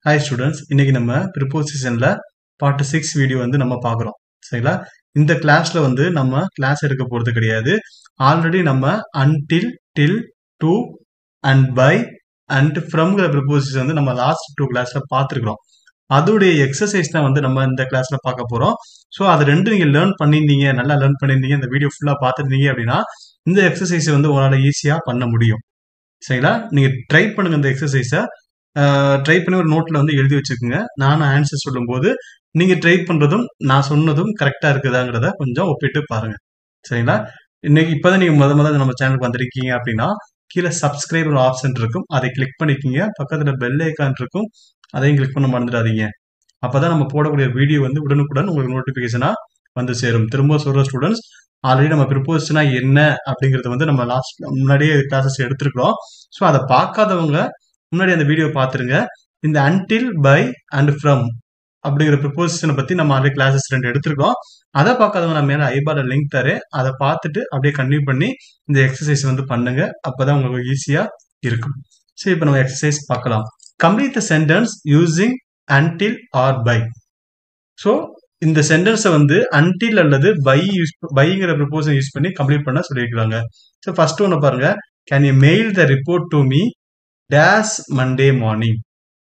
hi students இன்னைக்கு நம்ம ப்ரிப்போசிஷன்ல part six video வந்து நம்ம பார்க்குறோம் சரிங்களா இந்த கிளாஸ்ல வந்து நம்ம கிளாஸ் எடுக்க போறது கிடையாது ஆல்ரெடி நம்ம until till to and by and ஃப்ரம்ங்கிற ப்ரிப்போசிஷன் வந்து நம்ம லாஸ்ட் டூ கிளாஸ்ல பார்த்துருக்குறோம் அதோடைய எக்ஸசைஸ் தான் வந்து நம்ம இந்த கிளாஸ்ல பார்க்க போறோம் ஸோ அது ரெண்டு நீங்க லேர்ன் பண்ணியிருந்தீங்க நல்லா லேர்ன் பண்ணியிருந்தீங்க இந்த வீடியோ ஃபுல்லா பார்த்துருந்தீங்க அப்படின்னா இந்த எக்ஸசைஸ் வந்து உங்களால் ஈஸியா பண்ண முடியும் சரிங்களா நீங்க ட்ரை பண்ணுங்க இந்த எக்ஸசைஸை ட்ரை பண்ணி ஒரு நோட்ல வந்து எழுதி வச்சுக்கோங்க நானும் ஆன்சர் சொல்லும்போது நீங்க ட்ரை பண்றதும் நான் சொன்னதும் கரெக்டா இருக்குதாங்கிறத கொஞ்சம் ஒப்பிட்டு பாருங்க சரிங்களா இன்னைக்கு இப்பதான் நீங்க முத முத நம்ம சேனலுக்கு வந்திருக்கீங்க அப்படின்னா கீழே சப்ஸ்கிரைபர் ஆப்ஷன் இருக்கும் அதை கிளிக் பண்ணிக்கிங்க பக்கத்துல பெல் ஐக்கான் இருக்கும் அதையும் கிளிக் பண்ண மறந்துடாதீங்க அப்பதான் நம்ம போடக்கூடிய வீடியோ வந்து உடனுக்குடன் உங்களுக்கு நோட்டிபிகேஷனா வந்து சேரும் திரும்ப சொல்ற ஸ்டூடெண்ட்ஸ் ஆல்ரெடி நம்ம ப்ரிப்போஸ்னா என்ன அப்படிங்கறது வந்து நம்ம லாஸ்ட் முன்னாடியே கிளாஸஸ் எடுத்திருக்கிறோம் ஸோ அதை பார்க்காதவங்க முன்னாடி அந்த வீடியோ பார்த்துருங்க இந்த அன்டில் பை அண்ட் ஃப்ரம் அப்படிங்கிற ப்ரிப்போசிஷனை பத்தி நம்ம ஆல்ரெடி கிளாஸஸ் ரெண்டு எடுத்திருக்கோம் அதை பார்க்காதவங்க நான் மேலே ஐபால லிங்க் தரேன் அதை பார்த்துட்டு அப்படியே கண்டினியூ பண்ணி இந்த எக்ஸசைஸ் வந்து பண்ணுங்க அப்பதான் உங்களுக்கு ஈஸியா இருக்கும் சரி இப்போ நம்ம எக்ஸசைஸ் பார்க்கலாம் complete the sentence using until or by so இந்த சென்டென்ஸை வந்து அன்டில் அல்லது பை யூஸ் பைங்கிற ப்ரிப்போசன் யூஸ் பண்ணி கம்ப்ளீட் பண்ண சொல்லியிருக்காங்க ஸோ ஃபர்ஸ்ட் ஒன்று பாருங்க can you mail the report to me dash Monday morning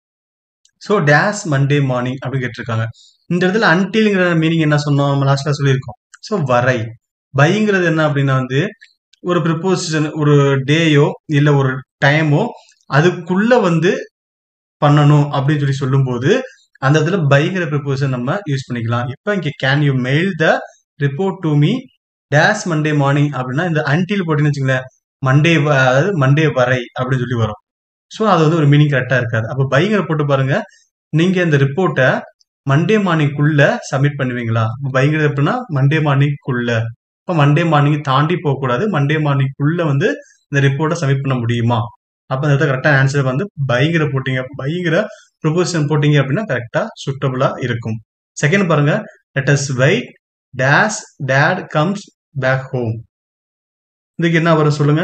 so dash Monday morning அப்படின்னு கேட்டிருக்காங்க இந்த இடத்துல அன்டில்ங்கிற மீனிங் என்ன சொன்னோம் நம்ம லாஸ்ட்ல சொல்லியிருக்கோம் ஸோ வரை பைங்கிறது என்ன அப்படின்னா வந்து ஒரு ப்ரிப்போசிஷன் ஒரு டேயோ இல்லை ஒரு டைமோ அதுக்குள்ள வந்து பண்ணணும் அப்படின்னு சொல்லி சொல்லும்போது அந்த இடத்துல பைங்கிற ப்ரிப்போசன் நம்ம யூஸ் பண்ணிக்கலாம் இப்போ இங்கே can you mail the report to me dash Monday morning அப்படின்னா இந்த அன்டில் போட்டீங்கன்னு வச்சுங்களேன் மண்டே அதாவது மண்டே வரை அப்படின்னு சொல்லி வரும் ஸோ அது வந்து ஒரு மீனிங் கரெக்டாக இருக்காது அப்போ பைங்கிற போட்டு பாருங்க நீங்க இந்த ரிப்போர்ட்டை மண்டே மார்னிங்குள்ள சப்மிட் பண்ணுவீங்களா பைங்கிறது எப்படின்னா மண்டே மார்னிங்குள்ள இப்போ மண்டே மார்னிங் தாண்டி போகக்கூடாது மண்டே மார்னிங்குள்ள வந்து இந்த ரிப்போர்ட்டை சப்மிட் பண்ண முடியுமா அப்போ அந்த இடத்துல கரெக்டான ஆன்சர் வந்து பைங்கிற போட்டீங்க பைங்கிற ப்ரொபோசன் போட்டீங்க அப்படின்னா கரெக்டா சுட்டபுளா இருக்கும் செகண்ட் பாருங்க let us wait dash dad comes back home இதுக்கு என்ன வரும் சொல்லுங்க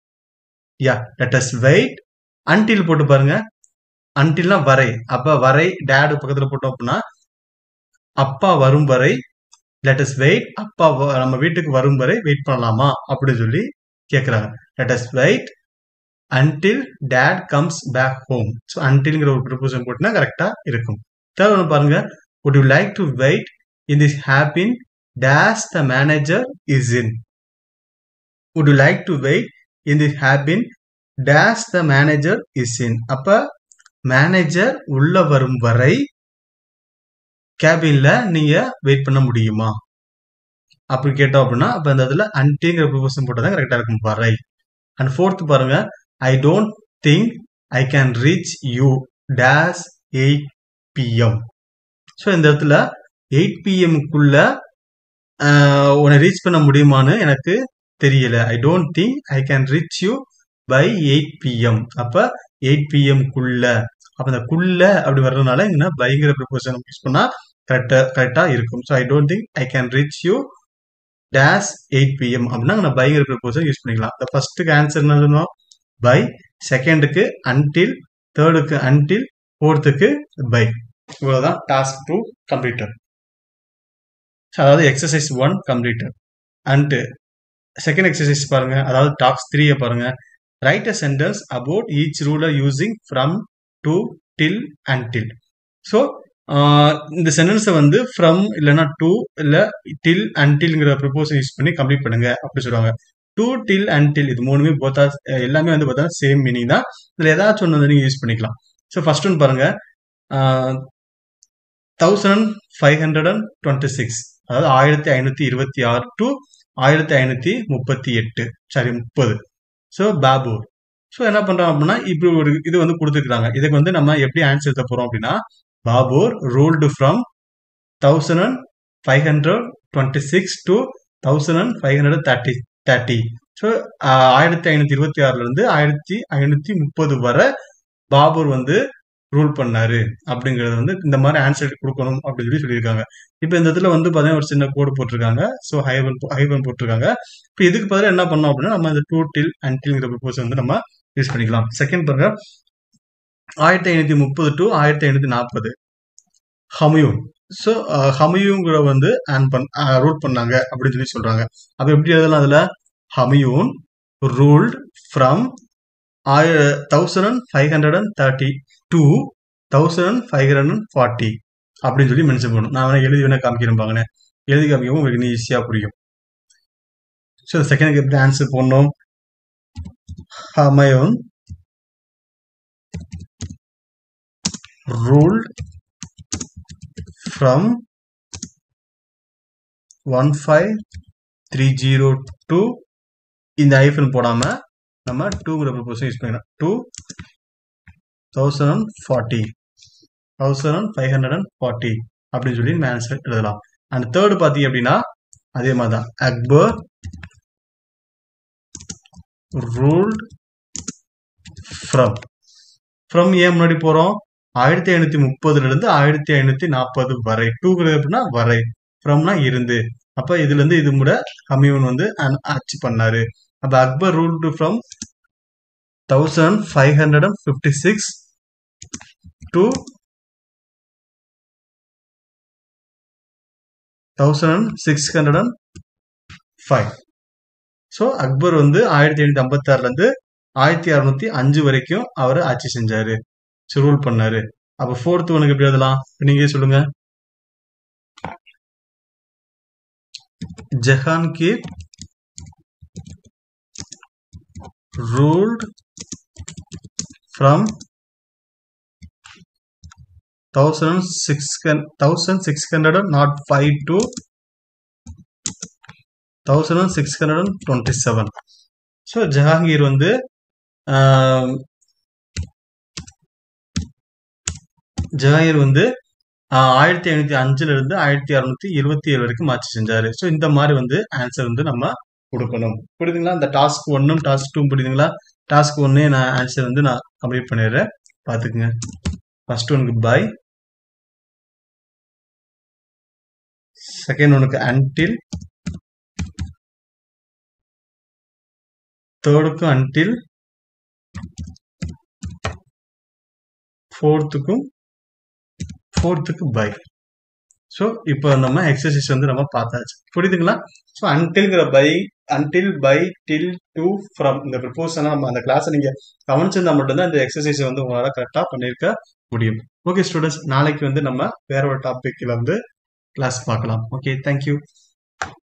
yeah let us wait until போட்டு பாருங்க அன்டில்னா வரை அப்ப வரை டேடு பக்கத்துல போட்டோம் அப்படின்னா அப்பா வரும் வரை லெட் அஸ் வெயிட் அப்பா நம்ம வீட்டுக்கு வரும் வரை வெயிட் பண்ணலாமா அப்படின்னு சொல்லி கேட்குறாங்க let us wait until dad comes back home so அன்டில்ங்கிற ஒரு ப்ரிப்போசன் போட்டுனா கரெக்டாக இருக்கும் தேர்ட் ஒன்று பாருங்க would you like to wait in this happen dash the manager is in would you like to wait in this happen dash the manager is in அப்ப manager உள்ள வரும் வரை கேபின்ல நீங்க வெயிட் பண்ண முடியுமா அப்படி கேட்டோம் அப்படின்னா அப்ப அந்த இதுல அன்டிங்கிற ப்ரிப்போசன் போட்டதான் கரெக்டா இருக்கும் வரை அண்ட் ஃபோர்த் பாருங்க I don't think I can reach you dash eight PM so இந்த இடத்துல எயிட் பிஎம்க்குள்ள உன்னை ரீச் பண்ண முடியுமான்னு எனக்கு தெரியல I don't think I can reach you by eight PM அப்ப எயிட் பிஎம்குள்ள அப்ப அந்த குள்ள அப்படி வர்றதுனால இங்க பைங்கிற ப்ரிப்போசன் யூஸ் பண்ணா கரெக்டா கரெக்டா இருக்கும் so I don't think I can reach you dash eight PM அப்படின்னா நான் பைங்கிற ப்ரிப்போசல் யூஸ் பண்ணிக்கலாம் இந்த ஃபர்ஸ்ட்டுக்கு ஆன்சர் என்ன சொன்னோம் பை செகண்டுக்கு அன்டில் தேர்டுக்கு அன்டில் ஃபோர்த்துக்கு பை இவ்வளவுதான் டாஸ்க் டூ கம்ப்ளீட்டட் அதாவது exercise one completed and second exercise பாருங்க அதாவது டாக்ஸ் த்ரீயை பாருங்க write a sentence about each ruler using from to till and till so இந்த சென்டென்ஸை வந்து ஃப்ரம் இல்லைன்னா டு இல்லை டில் அன்டில்ங்கிற ப்ரிப்போசன் யூஸ் பண்ணி கம்ப்ளீட் பண்ணுங்க அப்படி சொல்லுவாங்க டூ டில் அண்ட் டில் இது மூணுமே போத்தா எல்லாமே வந்து பார்த்தா சேம் மீனிங் தான் இதில் ஏதாச்சும் ஒன்று வந்து நீங்கள் யூஸ் பண்ணிக்கலாம் ஸோ ஃபர்ஸ்ட் ஒன்று பாருங்க thousand five hundred and twenty six அதாவது ஆயிரத்தி ஐநூற்றி இருபத்தி ஆறு டு ஆயிரத்தி ஐநூற்றி முப்பத்தி எட்டு சாரி முப்பது ஸோ பாபூர் ஸோ என்ன பண்ணுறோம் அப்படின்னா இப்படி ஒரு இது வந்து கொடுத்துருக்காங்க இதுக்கு வந்து நம்ம எப்படி ஆன்சர் எழுத போகிறோம் அப்படின்னா Babur ruled from thousand and five hundred twenty six to thousand and five hundred thirty thirty so ஆயிரத்தி ஐநூற்றி இருபத்தி ஆறுலேருந்து ஆயிரத்தி ஐநூற்றி முப்பது வரை பாபூர் வந்து ரூல் பண்ணாரு அப்படிங்கிறது வந்து இந்த மாதிரி ஆன்சர் கொடுக்கணும் அப்படின்னு சொல்லி சொல்லியிருக்காங்க இப்போ இந்த இடத்துல வந்து பார்த்தீங்கன்னா ஒரு சின்ன கோடு போட்டிருக்காங்க ஸோ ஹைவன் ஹைவன் போட்டிருக்காங்க இப்போ இதுக்கு பதிலாக என்ன பண்ணோம் அப்படின்னா நம்ம இந்த டூ டில் அண்ட் டில்ங்கிற ப்ரிப்போஸ் வந்து நம்ம யூஸ் பண்ணிக்கலாம் செகண்ட் பாருங்க ஆயிரத்தி ஐநூத்தி முப்பது டு ஆயிரத்தி ஐநூத்தி நாற்பது ஹமயூன் ஸோ ஹமயூங்கிற வந்து ஆன் பண் ரூல் பண்ணாங்க அப்படின்னு சொல்லி சொல்றாங்க அப்ப எப்படி எழுதலாம் அதுல Humayun ruled from thousand five hundred and thirty two thousand five hundred and forty அப்படின்னு சொல்லி மென்ஷன் பண்ணணும் நான் வேணா எழுதி வேணா காமிக்கிறேன் பாங்கண்ணே எழுதி காமிக்கவும் உங்களுக்கு இன்னும் ஈஸியாக புரியும் ஸோ செகண்ட் எப்படி ஆன்சர் பண்ணோம் ஹமயூன் ruled from 1530 இந்த ஐஃபன் போடாம நம்ம டூங்கிற ப்ரொபோசன் யூஸ் பண்ணிக்கலாம் to thousand forty thousand five hundred and forty அப்படின்னு சொல்லி நம்ம ஆன்சர் எழுதலாம் அண்ட் தேர்டு பார்த்தீங்க அப்படின்னா அதே மாதிரி தான் அக்பர் ரூல்ட் ஃப்ரம் ஃப்ரம் ஏன் முன்னாடி போறோம் ஆயிரத்தி ஐநூத்தி முப்பதுல இருந்து ஆயிரத்தி ஐநூத்தி நாற்பது வரை டூங்கிறது எப்படின்னா வரை ஃப்ரம்னா இருந்து அப்ப இதுல இருந்து இது கூட கம்யூன் வந்து ஆட்சி பண்ணாரு அப்ப Akbar rule from thousand five hundred and fifty six to thousand six hundred and five so Akbar வந்து ஆயிரத்தி ஐநூத்தி ஐம்பத்தி ஆறுல இருந்து ஆயிரத்தி அறுநூத்தி அஞ்சு வரைக்கும் அவர் ஆட்சி செஞ்சாரு ரூல் பண்ணாரு அப்ப ஃபோர்த் ஒனுக்கு எப்படி எழுதலாம் நீங்க சொல்லுங்க Jahangir ruled from thousand six thousand six hundred nought five to thousand six hundred twenty seven so Jahangir வந்து ஜஹாங்கீர் வந்து ஆயிரத்தி ஐநூத்தி அஞ்சுல இருந்து ஆயிரத்தி அறுநூத்தி இருபத்தி ஏழு வரைக்கும் ஆட்சி செஞ்சாரு ஸோ இந்த மாதிரி வந்து ஆன்சர் வந்து நம்ம கொடுக்கணும் புரியுதுங்களா இந்த டாஸ்க் ஒன்னும் டாஸ்க் டூ புரியுதுங்களா டாஸ்க் ஒன்னே நான் ஆன்சர் வந்து நான் கம்ப்ளீட் பண்ணிடுறேன் பார்த்துக்குங்க ஃபர்ஸ்ட் ஒனுக்கு பை செகண்ட் ஒனுக்கு அன்டில் தேர்டுக்கும் அன்டில் ஃபோர்த்துக்கும் ஃபோர்த்துக்கு பை ஸோ இப்போ நம்ம எக்ஸசைஸ் வந்து நம்ம பார்த்தாச்சு புரியுதுங்களா ஸோ அன்டில்ங்கிற by until by till to from இந்த ப்ரிப்போசனை நம்ம அந்த கிளாஸை நீங்கள் கவனிச்சிருந்தா மட்டும்தான் இந்த எக்ஸசைஸை வந்து உங்களால் கரெக்டாக பண்ணியிருக்க முடியும் ஓகே ஸ்டூடெண்ட்ஸ் நாளைக்கு வந்து நம்ம வேற ஒரு டாபிக்ல வந்து கிளாஸ் பார்க்கலாம் ஓகே தேங்க்யூ